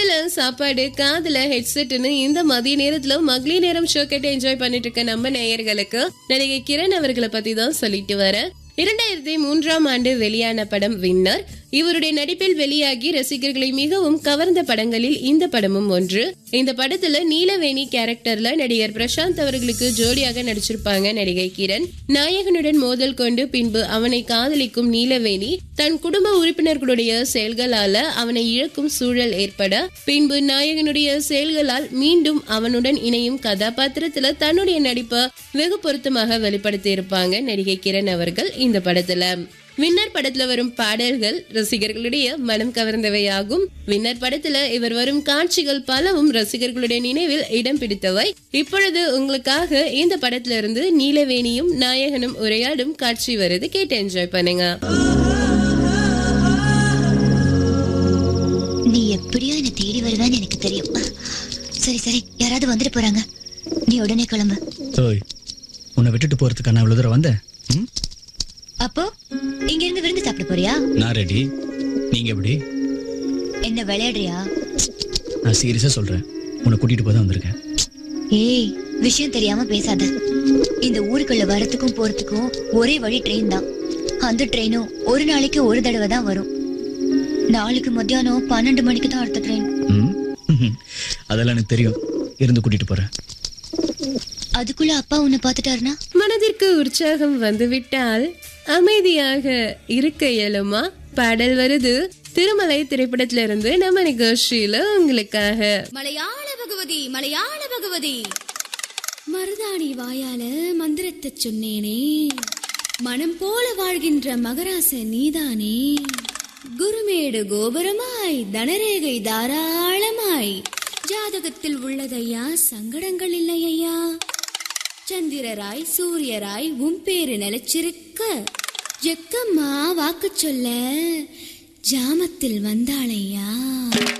கையில சாப்பாடு காதுல ஹெட்செட்னு இந்த மதிய நேரத்துல மகளிர் நேரம் ஷோ கேட்டு என்ஜாய் பண்ணிட்டு இருக்க நம்ம நேயர்களுக்கு நடிகை கிரண் அவர்களை பத்தி தான் சொல்லிட்டு வரேன் இரண்டாயிரத்தி மூன்றாம் ஆண்டு வெளியான படம் வின்னர் இவருடைய நடிப்பில் வெளியாகி ரசிகர்களை மிகவும் கவர்ந்த படங்களில் இந்த படமும் ஒன்று இந்த படத்துல நீலவேணி கேரக்டர்ல நடிகர் பிரசாந்த் அவர்களுக்கு ஜோடியாக நடிச்சிருப்பாங்க நடிகை கிரண் நாயகனுடன் மோதல் கொண்டு பின்பு அவனை காதலிக்கும் நீலவேணி தன் குடும்ப உறுப்பினர்களுடைய செயல்களால அவனை இழக்கும் சூழல் ஏற்பட பின்பு நாயகனுடைய செயல்களால் மீண்டும் அவனுடன் இணையும் கதாபாத்திரத்துல தன்னுடைய நடிப்பை வெகு பொருத்தமாக வெளிப்படுத்தி இருப்பாங்க நடிகை கிரண் அவர்கள் இந்த படத்துல வின்னர் படத்துல வரும் பாடல்கள் ரசிகர்களுடைய மனம் கவர்ந்தவையாகும் வின்னர் படத்துல இவர் வரும் காட்சிகள் பலவும் ரசிகர்களுடைய நினைவில் இடம் பிடித்தவை இப்பொழுது உங்களுக்காக இந்த படத்துல இருந்து நீலவேணியும் நாயகனும் உரையாடும் காட்சி வருது கேட்டு என்ஜாய் பண்ணுங்க நீ எப்படியோ என்ன தேடி வருவேன்னு எனக்கு தெரியும் சரி சரி யாராவது வந்துட்டு போறாங்க நீ உடனே கிளம்பு ஓய் உன்னை விட்டுட்டு போறதுக்கு நான் இவ்வளவு தூரம் வந்தேன் ம்? அப்போ இங்க இருந்து விருந்து சாப்பிட போறியா நான் ரெடி நீங்க எப்படி என்ன விளையாடுறியா நான் சீரியஸா சொல்றேன் உன்னை கூட்டிட்டு போய் தான் வந்திருக்கேன் ஏய் விஷயம் தெரியாம பேசாத இந்த ஊருக்குள்ள வரத்துக்கும் போறதுக்கும் ஒரே வழி ட்ரெயின் தான் அந்த ட்ரெயினும் ஒரு நாளைக்கு ஒரு தடவை தான் வரும் நாளைக்கு மத்தியானம் பன்னெண்டு மணிக்கு தான் அடுத்த ட்ரெயின் ம்? அதெல்லாம் எனக்கு தெரியும் இருந்து கூட்டிட்டு போறேன் அதுக்குள்ள அப்பா உன்னை பாத்துட்டாருனா மனதிற்கு உற்சாகம் வந்துவிட்டால் அமைதியாக இருக்க இயலுமா பாடல் வருது திருமலை திரைப்படத்துல இருந்து நம்ம நிகழ்ச்சியில உங்களுக்காக மலையாள பகவதி மலையாள பகவதி மருதாணி வாயால மந்திரத்தை சொன்னேனே மனம் போல வாழ்கின்ற மகராச நீதானே குருமேடு கோபுரமாய் தனரேகை தாராளமாய் ஜாதகத்தில் உள்ளதையா சங்கடங்கள் இல்லையா சந்திரராய் சூரியராய் உன் பேரு நிலைச்சிருக்க ஜக்கம்மா வாக்கு சொல்ல ஜாமத்தில் வந்தாளையா